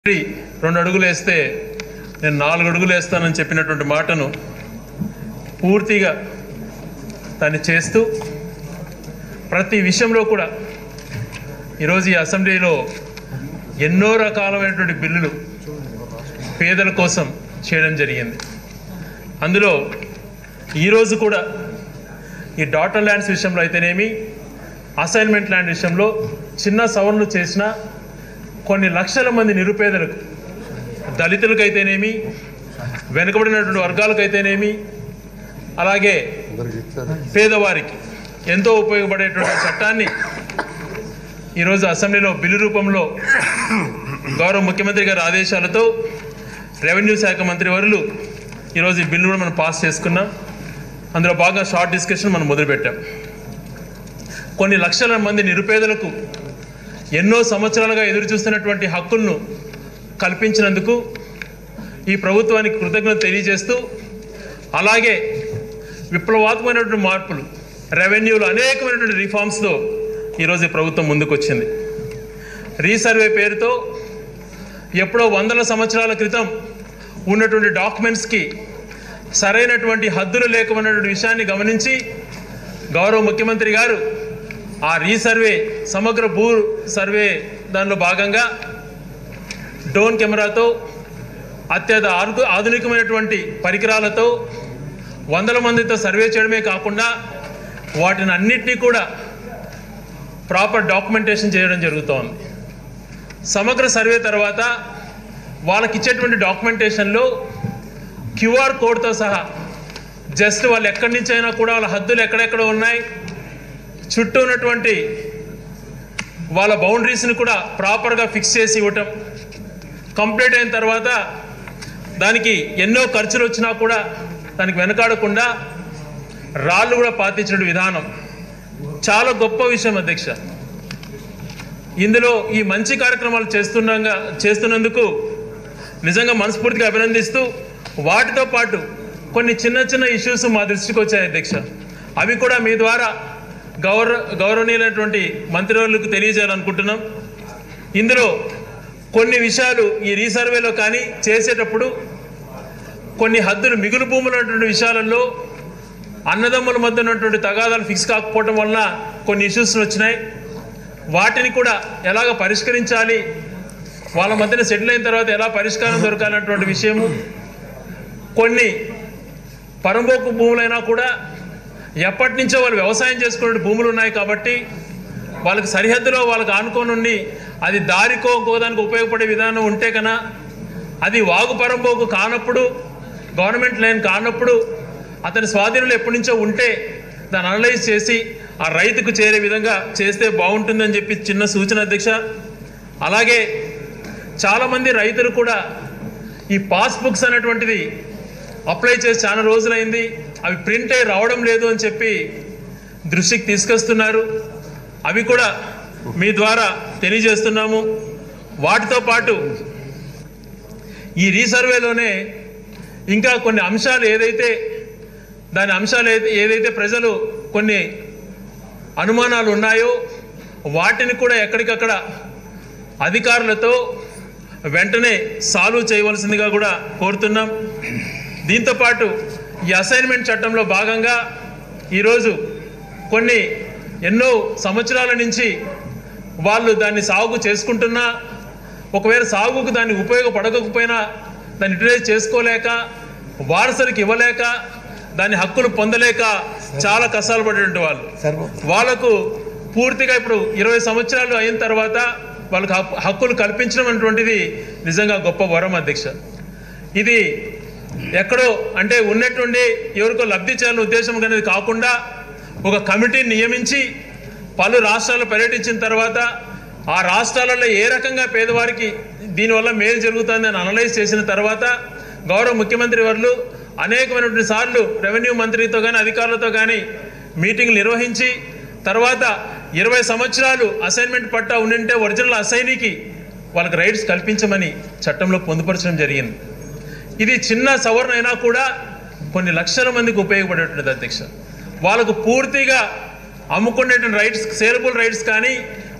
రెండు అడుగులు వేస్తే నేను నాలుగు అడుగులు వేస్తానని చెప్పినటువంటి మాటను పూర్తిగా దాన్ని చేస్తూ ప్రతి విషయంలో కూడా ఈరోజు ఈ అసెంబ్లీలో ఎన్నో రకాలైనటువంటి బిల్లులు పేదల కోసం చేయడం జరిగింది అందులో ఈరోజు కూడా ఈ డాటర్ ల్యాండ్స్ విషయంలో అయితేనేమి అసైన్మెంట్ ల్యాండ్ విషయంలో చిన్న సవరణలు చేసిన కొన్ని లక్షల మంది నిరుపేదలకు దళితులకైతేనేమి వెనుకబడినటువంటి వర్గాలకైతేనేమి అలాగే పేదవారికి ఎంతో ఉపయోగపడేటువంటి చట్టాన్ని ఈరోజు అసెంబ్లీలో బిల్లు రూపంలో గౌరవ ముఖ్యమంత్రి గారి ఆదేశాలతో రెవెన్యూ శాఖ మంత్రి వర్యులు ఈరోజు ఈ బిల్లు కూడా మనం పాస్ చేసుకున్నాం అందులో బాగా షార్ట్ డిస్కషన్ మనం మొదలుపెట్టాం కొన్ని లక్షల మంది నిరుపేదలకు ఎన్నో సంవత్సరాలుగా ఎదురు చూస్తున్నటువంటి హక్కులను కల్పించినందుకు ఈ ప్రభుత్వానికి కృతజ్ఞత తెలియజేస్తూ అలాగే విప్లవాత్మకమైనటువంటి మార్పులు రెవెన్యూలో అనేకమైనటువంటి రిఫార్మ్స్తో ఈరోజు ఈ ప్రభుత్వం ముందుకు వచ్చింది రీసర్వే పేరుతో ఎప్పుడో వందల సంవత్సరాల క్రితం ఉన్నటువంటి డాక్యుమెంట్స్కి సరైనటువంటి హద్దులు లేకపోయినటువంటి విషయాన్ని గమనించి గౌరవ ముఖ్యమంత్రి గారు ఆ రీసర్వే సమగ్ర భూ సర్వే దానిలో భాగంగా డ్రోన్ కెమెరాతో అత్యంత ఆధు- ఆధునికమైనటువంటి పరికరాలతో వందల మందితో సర్వే చేయడమే కాకుండా వాటిని అన్నిటినీ కూడా ప్రాపర్ డాక్యుమెంటేషన్ చేయడం జరుగుతోంది సమగ్ర సర్వే తర్వాత వాళ్ళకి ఇచ్చేటువంటి డాక్యుమెంటేషన్లో క్యూఆర్ కోడ్తో సహా జస్ట్ వాళ్ళు ఎక్కడి నుంచి అయినా కూడా వాళ్ళ హద్దులు ఎక్కడెక్కడ ఉన్నాయి చుట్టూ ఉన్నటువంటి వాళ్ళ బౌండరీస్ని కూడా ప్రాపర్గా ఫిక్స్ చేసి ఇవ్వటం కంప్లీట్ అయిన తర్వాత దానికి ఎన్నో ఖర్చులు వచ్చినా కూడా దానికి వెనకాడకుండా రాళ్ళు కూడా పాతించిన విధానం చాలా గొప్ప విషయం అధ్యక్ష ఇందులో ఈ మంచి కార్యక్రమాలు చేస్తుండగా చేస్తున్నందుకు నిజంగా మనస్ఫూర్తిగా అభినందిస్తూ వాటితో పాటు కొన్ని చిన్న చిన్న ఇష్యూస్ మా దృష్టికి వచ్చాయి అధ్యక్ష అవి కూడా మీ ద్వారా గౌరవ గౌరవనీయులైనటువంటి మంత్రివర్యులకు తెలియజేయాలనుకుంటున్నాం ఇందులో కొన్ని విషయాలు ఈ రీసర్వేలో కానీ చేసేటప్పుడు కొన్ని హద్దులు మిగులు భూములు ఉన్నటువంటి విషయాలలో అన్నదమ్ముల మధ్య ఉన్నటువంటి తగాదాలు ఫిక్స్ కాకపోవడం వలన కొన్ని ఇష్యూస్ వచ్చినాయి వాటిని కూడా ఎలాగ పరిష్కరించాలి వాళ్ళ మధ్యన సెటిల్ అయిన తర్వాత ఎలా పరిష్కారం దొరకాలన్నటువంటి విషయము కొన్ని పరంబోకు భూములైనా కూడా ఎప్పటి నుంచో వాళ్ళు వ్యవసాయం చేసుకునే భూములు ఉన్నాయి కాబట్టి వాళ్ళకి సరిహద్దులో వాళ్ళకి ఆనుకొని ఉండి అది దారికో ఇంకోదానికి ఉపయోగపడే విధానం ఉంటే కన్నా అది వాగు పరంబోకు కానప్పుడు గవర్నమెంట్ లైన్ కానప్పుడు అతని స్వాధీనంలో ఎప్పటి నుంచో ఉంటే దాన్ని అనలైజ్ చేసి ఆ రైతుకు చేరే విధంగా చేస్తే బాగుంటుందని చెప్పి చిన్న సూచన అధ్యక్ష అలాగే చాలామంది రైతులు కూడా ఈ పాస్బుక్స్ అనేటువంటిది అప్లై చేసి చాలా రోజులైంది అవి ప్రింట్ అయి రావడం లేదు అని చెప్పి దృష్టికి తీసుకొస్తున్నారు అవి కూడా మీ ద్వారా తెలియజేస్తున్నాము వాటితో పాటు ఈ రీసర్వేలోనే ఇంకా కొన్ని అంశాలు ఏదైతే దాని అంశాలు ఏదై- ఏదైతే ప్రజలు కొన్ని అనుమానాలు ఉన్నాయో వాటిని కూడా ఎక్కడికక్కడ అధికారులతో వెంటనే సాల్వ్ చేయవలసిందిగా కూడా కోరుతున్నాం దీంతోపాటు ఈ అసైన్మెంట్ చట్టంలో భాగంగా ఈరోజు కొన్ని ఎన్నో సంవత్సరాల నుంచి వాళ్ళు దాన్ని సాగు చేసుకుంటున్నా ఒకవేళ సాగుకు దాన్ని ఉపయోగపడకపోయినా దాన్ని యూటిలైజ్ చేసుకోలేక వారసులకు ఇవ్వలేక దాని హక్కులు పొందలేక చాలా కష్టాలు పడేటువంటి వాళ్ళు వాళ్ళకు పూర్తిగా ఇప్పుడు ఇరవై సంవత్సరాలు అయిన తర్వాత వాళ్ళకి హక్కు- హక్కులు కల్పించడం అనేటువంటిది నిజంగా గొప్ప వరం అధ్యక్ష ఇది ఎక్కడో అంటే ఉన్నట్టుండి ఎవరికో లబ్ధి చేయాలనే ఉద్దేశం అనేది కాకుండా ఒక కమిటీని నియమించి పలు రాష్ట్రాలు పర్యటించిన తర్వాత ఆ రాష్ట్రాలలో ఏ రకంగా పేదవారికి దీనివల్ల మేలు జరుగుతుంది అని అనలైజ్ చేసిన తర్వాత గౌరవ ముఖ్యమంత్రి వర్లు అనేకమైనటువంటి సార్లు రెవెన్యూ మంత్రితో కానీ అధికారులతో కానీ మీటింగ్లు నిర్వహించి తర్వాత ఇరవై సంవత్సరాలు అసైన్మెంట్ పట్టా ఉండింటే ఒరిజినల్ అసైనీకి వాళ్ళకి రైట్స్ కల్పించమని చట్టంలో పొందుపరచడం జరిగింది ఇది చిన్న సవరణ అయినా కూడా కొన్ని లక్షల మందికి ఉపయోగపడేటువంటిది అధ్యక్ష వాళ్ళకు పూర్తిగా అమ్ముకునేటువంటి రైట్స్ సేలబుల్ రైట్స్ కానీ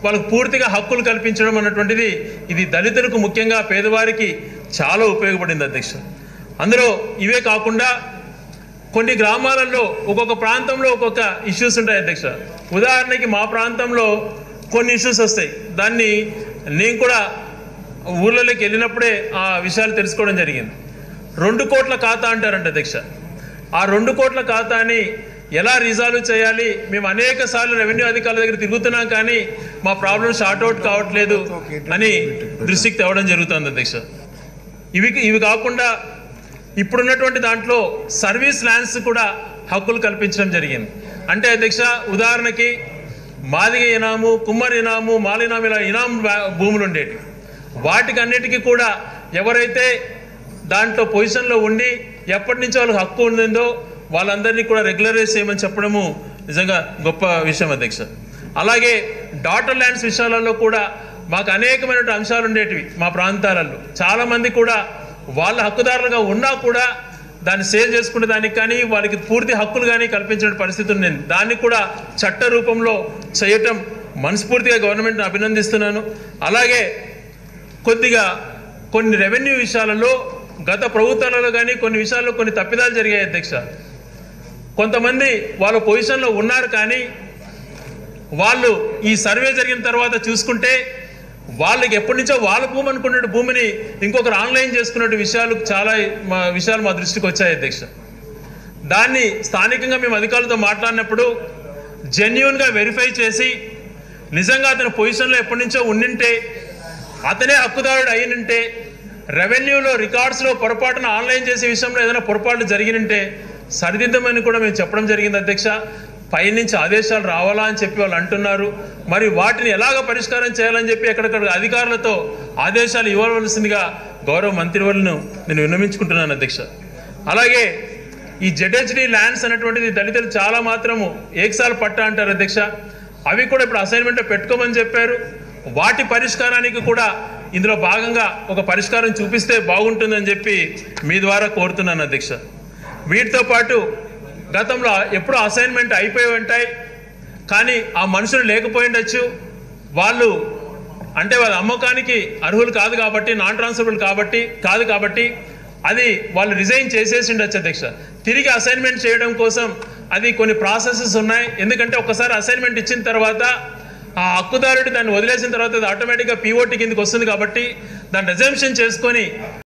వాళ్ళకు పూర్తిగా హక్కులు కల్పించడం అన్నటువంటిది ఇది దళితులకు ముఖ్యంగా పేదవారికి చాలా ఉపయోగపడింది అధ్యక్ష అందులో ఇవే కాకుండా కొన్ని గ్రామాలలో ఒక్కొక్క ప్రాంతంలో ఒక్కొక్క ఇష్యూస్ ఉంటాయి అధ్యక్ష ఉదాహరణకి మా ప్రాంతంలో కొన్ని ఇష్యూస్ వస్తాయి దాన్ని నేను కూడా ఊర్లలోకి వెళ్ళినప్పుడే ఆ విషయాలు తెలుసుకోవడం జరిగింది రెండు కోట్ల ఖాతా అంటారంట అధ్యక్ష ఆ రెండు కోట్ల ఖాతాని ఎలా రిజాల్వ్ చేయాలి మేము అనేక సార్లు రెవెన్యూ అధికారుల దగ్గర తిరుగుతున్నాం కానీ మా ప్రాబ్లం షార్ట్ అవుట్ కావట్లేదు అని దృష్టికి తేవడం జరుగుతుంది అధ్యక్ష ఇవి ఇవి కాకుండా ఇప్పుడున్నటువంటి దాంట్లో సర్వీస్ ల్యాండ్స్ కూడా హక్కులు కల్పించడం జరిగింది అంటే అధ్యక్ష ఉదాహరణకి మాదిగ ఇనాము కుమ్మరి ఇనాము మాలినాము ఇలా ఇనాం భా- భూములు ఉండేవి వాటికి అన్నిటికీ కూడా ఎవరైతే దాంట్లో పొజిషన్లో ఉండి ఎప్పటి నుంచో వాళ్ళకి హక్కు ఉండిందో వాళ్ళందరినీ కూడా రెగ్యులరైజ్ చేయమని చెప్పడము నిజంగా గొప్ప విషయం అధ్యక్ష అలాగే డాటర్ ల్యాండ్స్ విషయాలలో కూడా మాకు అనేకమైనటువంటి అంశాలు ఉండేటివి మా ప్రాంతాలలో చాలామంది కూడా వాళ్ళ హక్కుదారులుగా ఉన్నా కూడా దాన్ని సేల్ చేసుకునే దానికి కానీ వాళ్ళకి పూర్తి హక్కులు కానీ కల్పించిన పరిస్థితి ఉంది దాన్ని కూడా చట్ట రూపంలో చేయటం మనస్ఫూర్తిగా గవర్నమెంట్ని అభినందిస్తున్నాను అలాగే కొద్దిగా కొన్ని రెవెన్యూ విషయాలలో గత ప్రభుత్వాలలో కానీ కొన్ని విషయాల్లో కొన్ని తప్పిదాలు జరిగాయి అధ్యక్ష కొంతమంది వాళ్ళ పొజిషన్లో ఉన్నారు కానీ వాళ్ళు ఈ సర్వే జరిగిన తర్వాత చూసుకుంటే వాళ్ళకి ఎప్పటి నుంచో వాళ్ళ భూమి అనుకున్న భూమిని ఇంకొకరు ఆన్లైన్ చేసుకున్న విషయాలు చాలా మా విషయాలు మా దృష్టికి వచ్చాయి అధ్యక్ష దాన్ని స్థానికంగా మేము అధికారులతో మాట్లాడినప్పుడు జెన్యున్గా వెరిఫై చేసి నిజంగా అతని పొజిషన్లో ఎప్పటి నుంచో ఉండింటే అతనే హక్కుదారుడు అయినంటే రెవెన్యూలో రికార్డ్స్లో పొరపాటున ఆన్లైన్ చేసే విషయంలో ఏదైనా పొరపాటు జరిగినంటే సరిదిద్దమని కూడా మేము చెప్పడం జరిగింది అధ్యక్ష పైనుంచి ఆదేశాలు రావాలా అని చెప్పి వాళ్ళు అంటున్నారు మరి వాటిని ఎలాగ పరిష్కారం చేయాలని చెప్పి ఎక్కడెక్కడ అధికారులతో ఆదేశాలు ఇవ్వవలసిందిగా గౌరవ మంత్రివర్లను నేను విన్నవించుకుంటున్నాను అధ్యక్ష అలాగే ఈ జెడ్హెచ్డి ల్యాండ్స్ అనేటువంటిది దళితులు చాలా మాత్రము ఏకసాలు పట్టా అంటారు అధ్యక్ష అవి కూడా ఇప్పుడు అసైన్మెంట్లో పెట్టుకోమని చెప్పారు వాటి పరిష్కారానికి కూడా ఇందులో భాగంగా ఒక పరిష్కారం చూపిస్తే బాగుంటుందని చెప్పి మీ ద్వారా కోరుతున్నాను అధ్యక్ష వీటితో పాటు గతంలో ఎప్పుడో అసైన్మెంట్ అయిపోయి ఉంటాయి కానీ ఆ మనుషులు లేకపోయిండొచ్చు వాళ్ళు అంటే వాళ్ళ అమ్మకానికి అర్హులు కాదు కాబట్టి నాన్ ట్రాన్స్ఫరబుల్ కాబట్టి కాదు కాబట్టి అది వాళ్ళు రిజైన్ చేసేసి ఉండొచ్చు అధ్యక్ష తిరిగి అసైన్మెంట్ చేయడం కోసం అది కొన్ని ప్రాసెసెస్ ఉన్నాయి ఎందుకంటే ఒకసారి అసైన్మెంట్ ఇచ్చిన తర్వాత ఆ హక్కుదారుడు దాన్ని వదిలేసిన తర్వాత అది ఆటోమేటిక్గా పీఓటీ కిందకి వస్తుంది కాబట్టి దాన్ని రిజంప్షన్ చేసుకొని